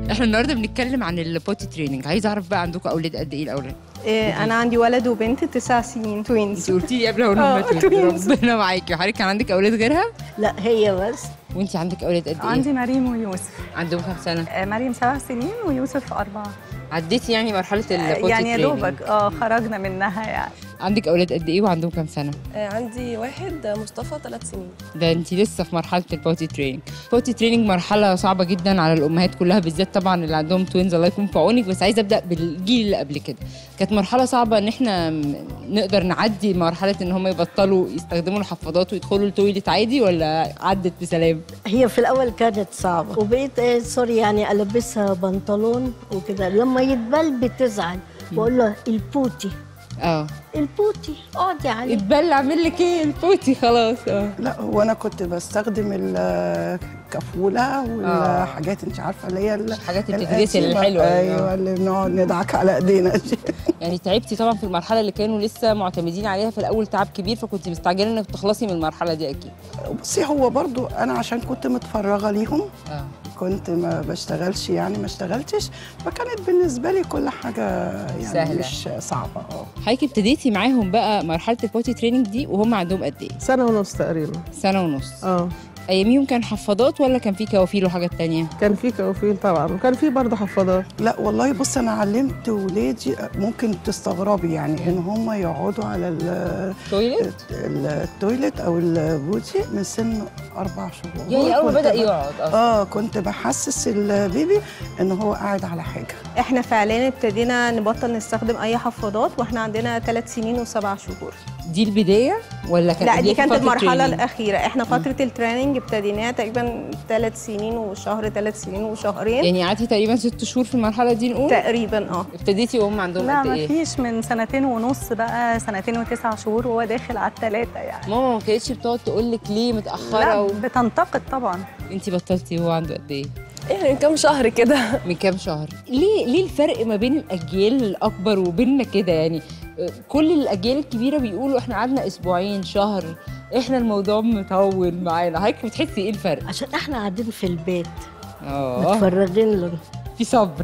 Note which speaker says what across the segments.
Speaker 1: احنا النهارده بنتكلم عن البوتي تريننج عايز اعرف بقى عندكم اولاد قد ايه الاولاد
Speaker 2: إيه، انا عندي ولد وبنت تسع سنين توينز
Speaker 1: انت قلتي لي قبل اول
Speaker 2: آه،
Speaker 1: ما تولدي
Speaker 2: twins.
Speaker 1: ربنا معاكي وحضرتك كان عندك اولاد غيرها
Speaker 3: لا هي بس
Speaker 1: وانت عندك اولاد قد ايه
Speaker 4: عندي مريم ويوسف
Speaker 1: عندهم كام سنه
Speaker 4: آه، مريم سبع سنين ويوسف أربعة
Speaker 1: عديتي يعني مرحله
Speaker 4: آه،
Speaker 1: البوتي
Speaker 4: يعني يا
Speaker 1: تريننج
Speaker 4: دوبك اه خرجنا منها يعني
Speaker 1: عندك اولاد قد ايه وعندهم كام سنه
Speaker 5: آه، عندي واحد آه، مصطفى ثلاث سنين
Speaker 1: ده انت لسه في مرحله البوتي تريننج البوتي تريننج مرحله صعبه جدا على الامهات كلها بالذات طبعا اللي عندهم توينز الله يكون في عونك بس عايزه ابدا بالجيل اللي قبل كده كانت مرحله صعبه ان احنا م- نقدر نعدي مرحله ان هم يبطلوا يستخدموا الحفاضات ويدخلوا التويليت عادي ولا عدت بسلام
Speaker 3: هي في الاول كانت صعبه وبقيت إيه سوري يعني البسها بنطلون وكده لما يتبل بتزعل بقول له البوتي
Speaker 1: اه
Speaker 3: البوتي اقعدي عليه
Speaker 1: اتبل اعمل لك ايه البوتي خلاص اه
Speaker 6: لا هو انا كنت بستخدم الكفوله والحاجات انت عارفه اللي هي ال-
Speaker 1: الحاجات اللي بتتغسل
Speaker 6: القديمة.
Speaker 1: الحلوه دي، آه.
Speaker 6: ايوه اللي بنقعد ندعك على ايدينا دي
Speaker 1: يعني تعبتي طبعا في المرحله اللي كانوا لسه معتمدين عليها في الاول تعب كبير فكنت مستعجله انك تخلصي من المرحله دي اكيد
Speaker 6: بصي هو برضو انا عشان كنت متفرغه ليهم
Speaker 1: اه
Speaker 6: كنت ما بشتغلش يعني ما اشتغلتش فكانت بالنسبه لي كل حاجه يعني
Speaker 1: سهلة.
Speaker 6: مش صعبه اه
Speaker 1: حضرتك ابتديتي معاهم بقى مرحله البوتي تريننج دي وهم عندهم قد ايه
Speaker 7: سنة ونص تقريبا
Speaker 1: سنه ونص
Speaker 7: اه
Speaker 1: اياميهم كان حفاضات ولا كان في كوافير وحاجات تانية
Speaker 7: كان في كوافير طبعا وكان في برضه حفاضات
Speaker 6: لا والله بص انا علمت ولادي ممكن تستغربي يعني ان هم يقعدوا على ال-
Speaker 1: تويلت
Speaker 6: التويلت او البوتي من سن اربع شهور
Speaker 1: يعني اول ما
Speaker 6: كنت
Speaker 1: بدا
Speaker 6: ب-
Speaker 1: يقعد اصلا
Speaker 6: اه كنت بحسس البيبي ان هو قاعد على حاجه
Speaker 2: احنا فعليا ابتدينا نبطل نستخدم اي حفاضات واحنا عندنا ثلاث سنين وسبع شهور
Speaker 1: دي البدايه ولا كان
Speaker 2: لا
Speaker 1: قبليها
Speaker 2: دي
Speaker 1: في
Speaker 2: كانت
Speaker 1: فترة
Speaker 2: المرحله
Speaker 1: training؟
Speaker 2: الاخيره احنا فتره التريننج ابتديناها تقريبا ثلاث سنين وشهر ثلاث سنين وشهرين
Speaker 1: يعني قعدتي تقريبا ست شهور في المرحله دي نقول
Speaker 2: تقريبا اه
Speaker 1: ابتديتي وهم عندهم
Speaker 4: لا
Speaker 1: قد
Speaker 4: ما
Speaker 1: ايه
Speaker 4: فيش من سنتين ونص بقى سنتين وتسع شهور وهو داخل على الثلاثة يعني
Speaker 1: ماما ما كانتش بتقعد تقول لك ليه متاخره
Speaker 4: لا
Speaker 1: و...
Speaker 4: بتنتقد طبعا
Speaker 1: انت بطلتي وهو عنده قد ايه
Speaker 5: يعني من كام شهر كده
Speaker 1: من كام شهر ليه ليه الفرق ما بين الاجيال الاكبر وبيننا كده يعني آه، كل الاجيال الكبيره بيقولوا احنا قعدنا اسبوعين شهر احنا الموضوع مطول معانا حضرتك بتحسي ايه الفرق
Speaker 3: عشان احنا قاعدين في البيت
Speaker 1: اه
Speaker 3: متفرغين له
Speaker 1: في صبر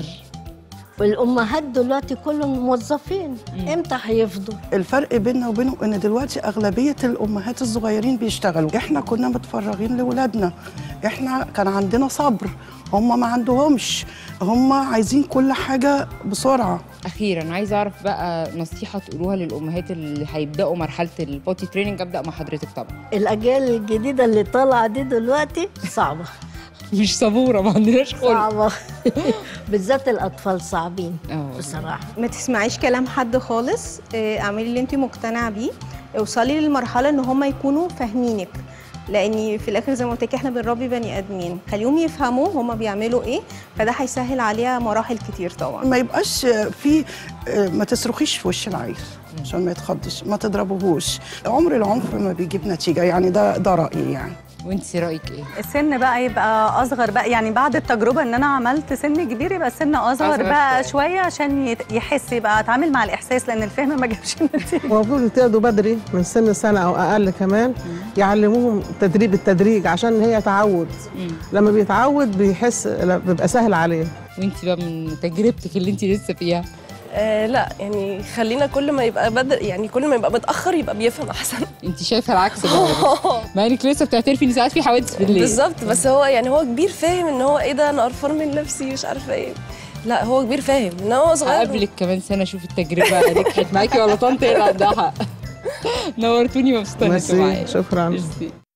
Speaker 3: والامهات دلوقتي كلهم موظفين امتى هيفضوا
Speaker 6: الفرق بيننا وبينهم ان دلوقتي اغلبيه الامهات الصغيرين بيشتغلوا احنا كنا متفرغين لاولادنا احنا كان عندنا صبر هم ما عندهمش هم عايزين كل حاجه بسرعه
Speaker 1: اخيرا عايزه اعرف بقى نصيحه تقولوها للامهات اللي هيبداوا مرحله البوتي تريننج ابدا مع حضرتك طبعا
Speaker 3: الاجيال الجديده اللي طالعه دي دلوقتي صعبه
Speaker 1: مش صبوره ما عندناش خلق
Speaker 3: صعبه بالذات الاطفال صعبين
Speaker 1: اه
Speaker 3: بصراحه
Speaker 2: ما تسمعيش كلام حد خالص آه، اعملي اللي انت مقتنعه بيه اوصلي للمرحله ان هم يكونوا فاهمينك لاني في الاخر زي ما قلت لك احنا بنربي بني ادمين خليهم يفهموا هم بيعملوا ايه فده هيسهل عليها مراحل كتير طبعا
Speaker 6: ما يبقاش في ما تصرخيش في وش العيل عشان ما يتخضش ما تضربوهوش عمر العنف ما بيجيب نتيجه يعني ده ده رايي يعني
Speaker 1: وانت رايك ايه
Speaker 4: السن بقى يبقى اصغر بقى يعني بعد التجربه ان انا عملت سن كبير يبقى السن اصغر,
Speaker 1: أصغر
Speaker 4: بقى
Speaker 1: شوية.
Speaker 4: شويه عشان يت- يحس يبقى اتعامل مع الاحساس لان الفهم ما جابش نتيجه
Speaker 7: المفروض يبتدوا بدري من سن سنة أو أقل كمان يعلموهم تدريب التدريج عشان هي تعود لما بيتعود بيحس لا، بيبقى سهل عليه
Speaker 1: وانت بقى من تجربتك اللي انت لسه فيها
Speaker 5: آه لا يعني خلينا كل ما يبقى بدر يعني كل ما يبقى متاخر يبقى بيفهم احسن
Speaker 1: انت شايفه العكس بقى مع انك لسه بتعترفي ان ساعات في حوادث بالليل
Speaker 5: بالظبط بس هو يعني هو كبير فاهم ان هو ايه ده انا قرفان من نفسي مش عارفه ايه لا هو كبير فاهم ان هو صغير
Speaker 1: هقابلك كمان سنه اشوف التجربه نجحت معاكي ولا طنط هي اللي عندها حق نورتوني ومبسوطه انكم
Speaker 7: ميرسي
Speaker 1: معايا
Speaker 7: شكرا
Speaker 1: ميرسي